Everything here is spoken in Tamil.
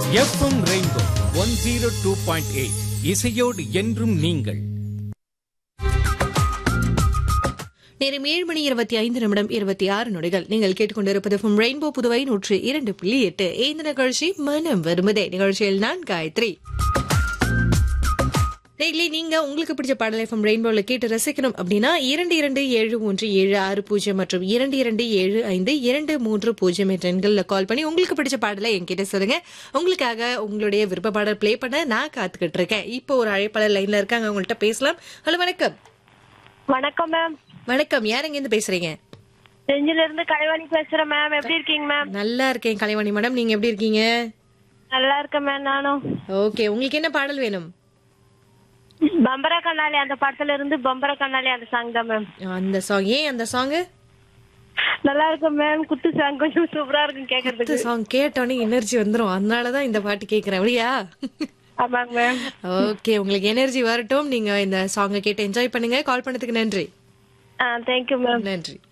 FM rainbow one zero two point eight இசையோடு என்றும் நீங்கள் நேரம் ஏழு மணி இருபத்தி ஐந்து நிமிடம் இருபத்தி ஆறு நொடிகள் நீங்கள் கேட்டுக்கொண்டிருப்பது from ரெயின்போ புதுவை நூற்று இரண்டு புள்ளி எட்டு இந்த நிகழ்ச்சி மனம் வருமதே நிகழ்ச்சியில் நான் காயத்ரி டெய்லி நீங்க உங்களுக்கு பிடிச்ச பாடலை from ரெயின்போல கேட்டு ரசிக்கணும் அப்படின்னா இரண்டு இரண்டு ஏழு ஒன்று ஏழு ஆறு பூஜ்ஜியம் மற்றும் இரண்டு இரண்டு ஏழு ஐந்து இரண்டு மூன்று பூஜ்ஜியம் என்ற எண்கள்ல கால் பண்ணி உங்களுக்கு பிடிச்ச பாடலை என்கிட்ட சொல்லுங்க உங்களுக்காக உங்களுடைய விருப்ப பாடல் ப்ளே பண்ண நான் காத்துக்கிட்டு இருக்கேன் இப்போ ஒரு அழைப்பாளர் லைன்ல இருக்காங்க உங்கள்கிட்ட பேசலாம் ஹலோ வணக்கம் வணக்கம் மேம் வணக்கம் யார் எங்க இருந்து பேசுறீங்க செஞ்சில இருந்து கலைவாணி பேசுறேன் மேம் எப்படி இருக்கீங்க மேம் நல்லா இருக்கேன் கலைவாணி மேடம் நீங்க எப்படி இருக்கீங்க நல்லா இருக்கேன் மேம் நானும் ஓகே உங்களுக்கு என்ன பாடல் வேணும் பம்பர கண்ணாலி அந்த படத்துல இருந்து பம்பர கண்ணாலி அந்த சாங் தான் மேம் அந்த சாங் ஏன் அந்த சாங் நல்லா இருக்கும் மேம் குத்து சாங் கொஞ்சம் சூப்பரா இருக்கும் கேக்குறதுக்கு சாங் கேட்டோன்னே எனர்ஜி வந்துரும் அதனாலதான் இந்த பாட்டு கேக்குறேன் அப்படியா ஆமாங்க மேம் ஓகே உங்களுக்கு எனர்ஜி வரட்டும் நீங்க இந்த சாங்கை கேட்டு என்ஜாய் பண்ணுங்க கால் பண்ணதுக்கு நன்றி ஆ தேங்க்யூ மேம் நன்றி